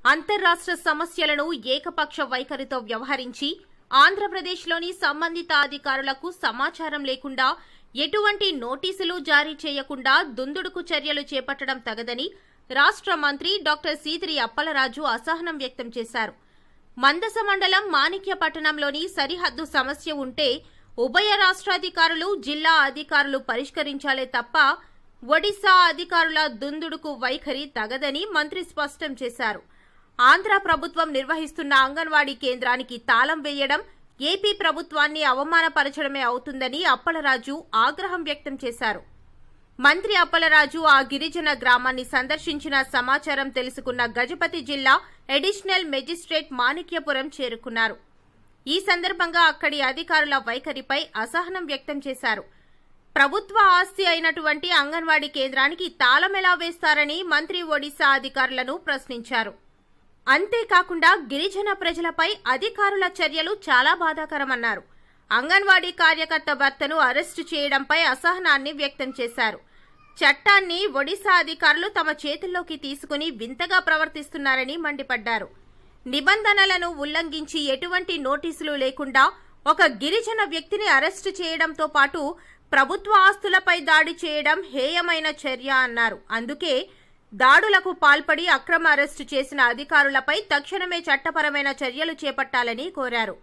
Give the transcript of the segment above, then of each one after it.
అంతర్రాష్ట్ర సమస్యలను ఏకపక్ష వైఖరితో వ్యవహరించి ఆంధ్రప్రదేశ్లోని సంబంధిత అధికారులకు సమాచారం లేకుండా ఎటువంటి నోటీసులు జారీ చేయకుండా దుందుడుకు చర్యలు చేపట్టడం తగదని రాష్ట్ర మంత్రి డాక్టర్ సీదిరి అప్పలరాజు అసహనం వ్యక్తం చేశారు మందస మండలం మాణిక్యపట్టణంలోని సరిహద్దు సమస్య ఉంటే ఉభయ రాష్ట్రాధికారులు జిల్లా అధికారులు పరిష్కరించాలే తప్ప ఒడిశా అధికారుల దుందుడుకు వైఖరి తగదని మంత్రి స్పష్టం చేశారు ఆంధ్ర ప్రభుత్వం నిర్వహిస్తున్న అంగన్వాడీ కేంద్రానికి తాళం వేయడం ఏపీ ప్రభుత్వాన్ని అవమానపరచడమే అవుతుందని అప్పలరాజు ఆగ్రహం వ్యక్తం చేశారు మంత్రి అప్పలరాజు ఆ గిరిజన గ్రామాన్ని సందర్శించిన సమాచారం తెలుసుకున్న గజపతి జిల్లా అడిషనల్ మెజిస్ట్రేట్ మాణిక్యపురం చేరుకున్నారు ఈ సందర్భంగా అక్కడి అధికారుల వైఖరిపై అసహనం వ్యక్తం చేశారు ప్రభుత్వ ఆస్తి అయినటువంటి అంగన్వాడీ కేంద్రానికి తాళం ఎలా వేస్తారని మంత్రి ఒడిశా అధికారులను ప్రశ్నించారు అంతేకాకుండా గిరిజన ప్రజలపై అధికారుల చర్యలు చాలా బాధాకరమన్నారు అంగన్వాడీ కార్యకర్త భర్తను అరెస్టు చేయడంపై అసహనాన్ని వ్యక్తం చేశారు చట్టాన్ని ఒడిశా అధికారులు తమ చేతుల్లోకి తీసుకుని వింతగా ప్రవర్తిస్తున్నారని మండిపడ్డారు నిబంధనలను ఉల్లంఘించి ఎటువంటి నోటీసులు లేకుండా ఒక గిరిజన వ్యక్తిని అరెస్టు చేయడంతో పాటు ప్రభుత్వ ఆస్తులపై దాడి చేయడం హేయమైన చర్య అన్నారు అందుకే దాడులకు పాల్పడి అక్రమ అరెస్టు చేసిన అధికారులపై తక్షణమే చట్టపరమైన చర్యలు చేపట్టాలని కోరారు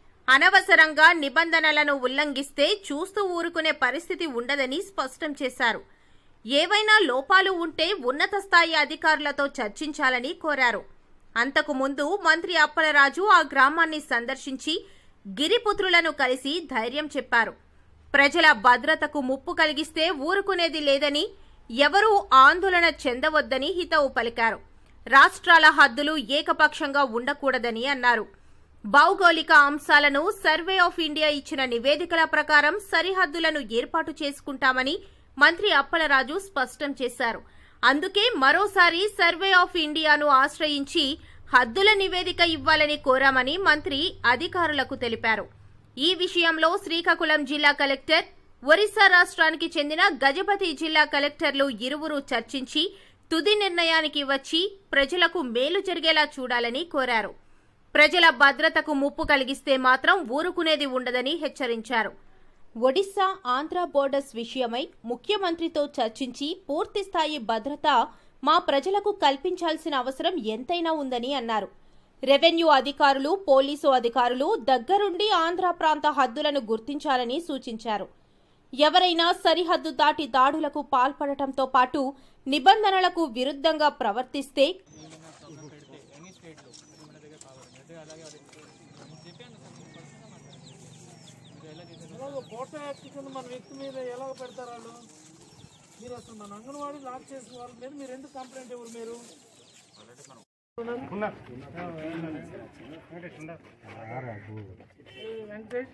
అనవసరంగా నిబంధనలను ఉల్లంఘిస్తే చూస్తూ ఊరుకునే పరిస్థితి ఉండదని స్పష్టం చేశారు ఏవైనా లోపాలు ఉంటే ఉన్నత స్థాయి అధికారులతో చర్చించాలని కోరారు అంతకు ముందు మంత్రి అప్పలరాజు ఆ గ్రామాన్ని సందర్శించి గిరిపుత్రులను కలిసి ధైర్యం చెప్పారు ప్రజల భద్రతకు ముప్పు కలిగిస్తే ఊరుకునేది లేదని ఎవరూ ఆందోళన చెందవద్దని హితవు పలికారు రాష్ట్రాల హద్దులు ఏకపక్షంగా ఉండకూడదని అన్నారు భౌగోళిక అంశాలను సర్వే ఆఫ్ ఇండియా ఇచ్చిన నివేదికల ప్రకారం సరిహద్దులను ఏర్పాటు చేసుకుంటామని మంత్రి అప్పలరాజు స్పష్టం చేశారు అందుకే మరోసారి సర్వే ఆఫ్ ఇండియాను ఆశ్రయించి హద్దుల నివేదిక ఇవ్వాలని కోరామని మంత్రి అధికారులకు తెలిపారు ఈ విషయంలో శ్రీకాకుళం జిల్లా కలెక్టర్ ఒరిస్సా రాష్ట్రానికి చెందిన గజపతి జిల్లా కలెక్టర్లు ఇరువురు చర్చించి తుది నిర్ణయానికి వచ్చి ప్రజలకు మేలు జరిగేలా చూడాలని కోరారు ప్రజల భద్రతకు ముప్పు కలిగిస్తే మాత్రం ఊరుకునేది ఉండదని హెచ్చరించారు ఒడిశా ఆంధ్ర బోర్డర్స్ విషయమై ముఖ్యమంత్రితో చర్చించి పూర్తి స్థాయి భద్రత మా ప్రజలకు కల్పించాల్సిన అవసరం ఎంతైనా ఉందని అన్నారు రెవెన్యూ అధికారులు పోలీసు అధికారులు దగ్గరుండి ఆంధ్ర ప్రాంత హద్దులను గుర్తించాలని సూచించారు ఎవరైనా సరిహద్దు దాటి దాడులకు పాల్పడటంతో పాటు నిబంధనలకు విరుద్ధంగా ప్రవర్తిస్తే అలాగే కోట యాక్ట్ కింద మన వ్యక్తి మీద ఎలా పెడతారు వాళ్ళు మీరు అసలు మన అంగన్వాడీ లాక్ చేసిన వాళ్ళ మీద మీరు ఎందుకు కంప్లైంట్ ఇవ్వరు మీరు ఏ, వెంకటేష్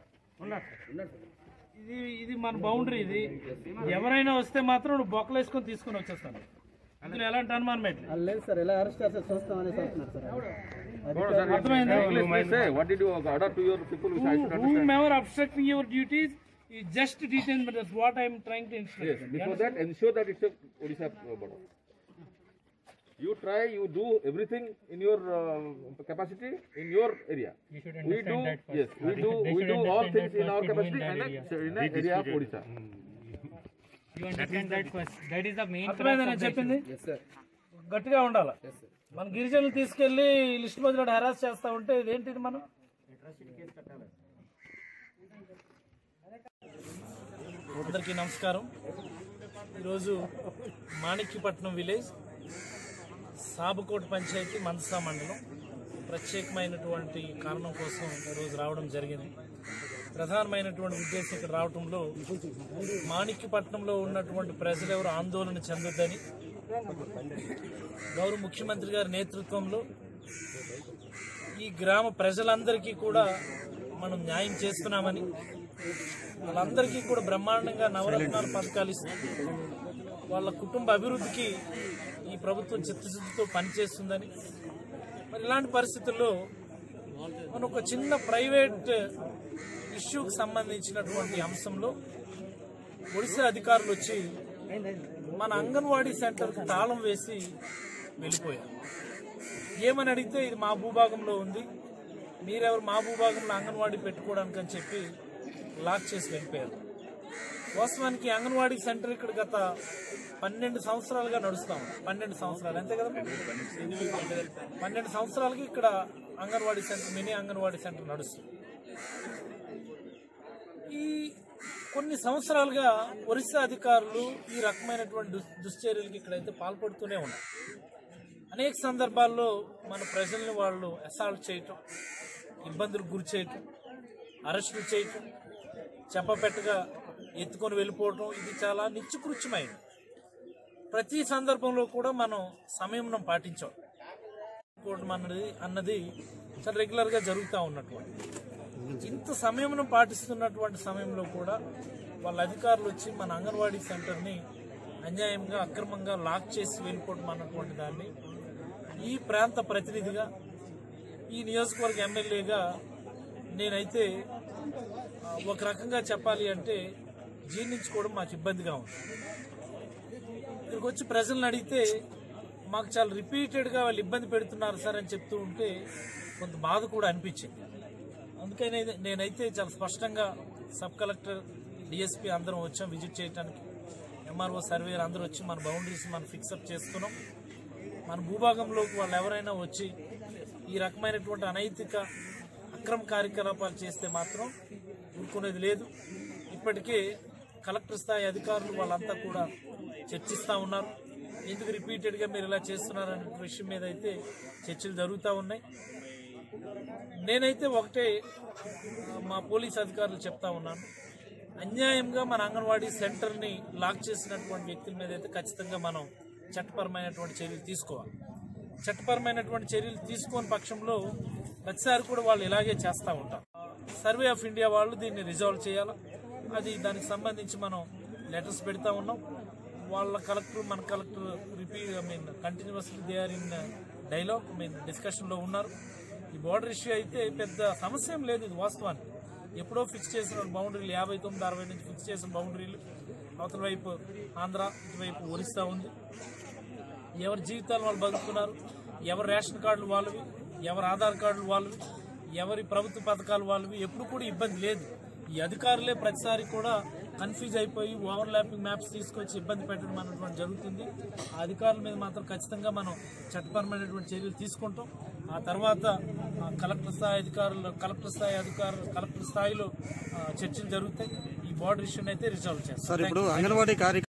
ఇది ఇది మన బౌండరీ ఇది ఎవరైనా వస్తే మాత్రం నువ్వు బొక్కలు వేసుకొని తీసుకొని వచ్చేస్తాను అందులో ఎలాంటి అనుమానం పెట్టలేదు వాళ్ళు లేదు సార్ ఎలా అరెస్ట్ చేస్తారు చూస్తామని చెప్తున్నారు సార్ అర్థమైందా Please, please say, what did you order to your people which I should understand? whomever obstructing your duties is just detained but that's what I am trying to instruct Yes, before that, ensure that it's a Odisha uh, border. You try, you do everything in your uh, capacity in your area. we do, yes, we do, we do all things in our capacity in a, in a area of Odisha. You understand that question? That is the main అర్థమైందా నేను చెప్పింది గట్టిగా ఉండాలి మన గిరిజనులు తీసుకెళ్లి list మధ్యలో harass చేస్తా ఉంటే ఇదేంటిది మనం అందరికీ నమస్కారం ఈరోజు మాణిక్యపట్నం విలేజ్ సాబుకోట పంచాయతీ మందసా మండలం ప్రత్యేకమైనటువంటి కారణం కోసం ఈరోజు రావడం జరిగింది ప్రధానమైనటువంటి ఉద్దేశం ఇక్కడ రావడంలో మాణిక్యపట్నంలో ఉన్నటువంటి ప్రజలు ఎవరు ఆందోళన చెందొద్దని గౌరవ ముఖ్యమంత్రి గారి నేతృత్వంలో ఈ గ్రామ ప్రజలందరికీ కూడా మనం న్యాయం చేస్తున్నామని వాళ్ళందరికీ కూడా బ్రహ్మాండంగా నవరత్నాల పథకాలు ఇస్తూ వాళ్ళ కుటుంబ అభివృద్ధికి ఈ ప్రభుత్వం చిత్తశుద్ధితో పనిచేస్తుందని మరి ఇలాంటి పరిస్థితుల్లో మన ఒక చిన్న ప్రైవేట్ ఇష్యూకి సంబంధించినటువంటి అంశంలో ఒడిశా అధికారులు వచ్చి మన అంగన్వాడీ సెంటర్కి తాళం వేసి వెళ్ళిపోయారు ఏమని అడిగితే ఇది మా భూభాగంలో ఉంది మీరెవరు మా భూభాగంలో అంగన్వాడీ పెట్టుకోవడానికి అని చెప్పి లాక్ చేసి వెళ్ళిపోయారు వాస్తవానికి అంగన్వాడీ సెంటర్ ఇక్కడ గత పన్నెండు సంవత్సరాలుగా నడుస్తాం పన్నెండు సంవత్సరాలు అంతే కదా పన్నెండు సంవత్సరాలకి ఇక్కడ anganwadi centre mini anganwadi centre నడుస్తుంది ఈ కొన్ని సంవత్సరాలుగా ఒరిస్సా అధికారులు ఈ రకమైనటువంటి దుస్- దుశ్చర్యలకి ఇక్కడైతే పాల్పడుతూనే ఉన్నారు అనేక సందర్భాల్లో మన ప్రజల్ని వాళ్ళు అసాల్ట్ చేయటం ఇబ్బందులకు గురి చేయటం అరెస్టులు చేయటం చెప్పపెట్టగా ఎత్తుకొని వెళ్ళిపోవటం ఇది చాలా నిత్యకృత్యమైనది ప్రతి సందర్భంలో కూడా మనం సంయమనం పాటించాం కోవటం అన్నది అన్నది చాలా రెగ్యులర్గా జరుగుతూ ఉన్నటువంటి ఇంత సంయమనం పాటిస్తున్నటువంటి సమయంలో కూడా వాళ్ళ అధికారులు వచ్చి మన అంగన్వాడీ సెంటర్ని అన్యాయంగా అక్రమంగా లాక్ చేసి వెళ్ళిపోవడం అన్నటువంటి దాన్ని ఈ ప్రాంత ప్రతినిధిగా ఈ నియోజకవర్గ ఎమ్మెల్యేగా నేనైతే ఆ, ఒక రకంగా చెప్పాలి అంటే జీర్ణించుకోవడం మాకు ఇబ్బందిగా ఉంది ఇక్కడికి వచ్చి ప్రజలను అడిగితే మాకు చాలా రిపీటెడ్గా వాళ్ళు ఇబ్బంది పెడుతున్నారు సార్ అని చెప్తూ ఉంటే కొంత బాధ కూడా అనిపించింది అందుకని నేనైతే చాలా స్పష్టంగా సబ్ కలెక్టర్ డిఎస్పీ అందరం వచ్చాం విజిట్ చేయడానికి ఎంఆర్ఓ సర్వేర్ అందరూ వచ్చి మన బౌండరీస్ మనం ఫిక్సప్ చేస్తున్నాం మన భూభాగంలోకి వాళ్ళు ఎవరైనా వచ్చి ఈ రకమైనటువంటి అనైతిక అక్రమ కార్యకలాపాలు చేస్తే మాత్రం ఊరుకునేది లేదు ఇప్పటికే కలెక్టర్ స్థాయి అధికారులు వాళ్ళంతా కూడా చర్చిస్తూ ఉన్నారు ఎందుకు రిపీటెడ్గా మీరు ఇలా చేస్తున్నారనే విషయం మీద అయితే చర్చలు జరుగుతూ ఉన్నాయి నేనైతే ఒకటే ఆ, మా పోలీస్ అధికారులు చెప్తా ఉన్నాను అన్యాయంగా మన అంగన్వాడీ సెంటర్ని లాక్ చేసినటువంటి వ్యక్తుల మీద అయితే ఖచ్చితంగా మనం చట్టపరమైనటువంటి చర్యలు తీసుకోవాలి చట్టపరమైనటువంటి చర్యలు తీసుకోని పక్షంలో ప్రతిసారి కూడా వాళ్ళు ఇలాగే చేస్తూ ఉంటారు సర్వే ఆఫ్ ఇండియా వాళ్ళు దీన్ని రిజాల్వ్ చేయాలి అది దానికి సంబంధించి మనం లెటర్స్ పెడతా ఉన్నాం వాళ్ళ కలెక్టర్ మన collector repeat I mean continuously they are in dialogue I mean డిస్కషన్లో ఉన్నారు ఈ బోర్డర్ ఇష్యూ అయితే పెద్ద సమస్య ఏం లేదు ఇది వాస్తవానికి ఎప్పుడో ఫిక్స్ చేసిన బౌండరీలు యాభై తొమ్మిది అరవై నుంచి ఫిక్స్ చేసిన బౌండరీలు అవతల వైపు ఆంధ్ర ఇటువైపు ఒరిస్సా ఉంది ఎవరి జీవితాలు వాళ్ళు బతుకుతున్నారు ఎవరి రేషన్ కార్డులు వాళ్ళవి ఎవరి ఆధార్ కార్డులు వాళ్ళవి ఎవరి ప్రభుత్వ పథకాలు వాళ్ళవి ఎప్పుడు కూడా ఇబ్బంది లేదు ఈ అధికారులే ప్రతిసారి కూడా కన్ఫ్యూజ్ అయిపోయి ఓవర్ ల్యాపింగ్ మ్యాప్స్ తీసుకొచ్చి ఇబ్బంది పెట్టడం అన్నటువంటి జరుగుతుంది ఆ అధికారుల మీద మాత్రం ఖచ్చితంగా మనం చట్టపరమైనటువంటి చర్యలు తీసుకుంటాం ఆ తర్వాత ఆ, కలెక్టర్ స్థాయి అధికారులు కలెక్టర్ స్థాయి అధికారులు కలెక్టర్ స్థాయిలో ఆ, చర్చలు జరుగుతాయి ఈ బార్డర్ ఇష్యూని అయితే రిజాల్వ్ చేస్తాం సార్ ఇప్పుడు అంగన్వాడీ కార్య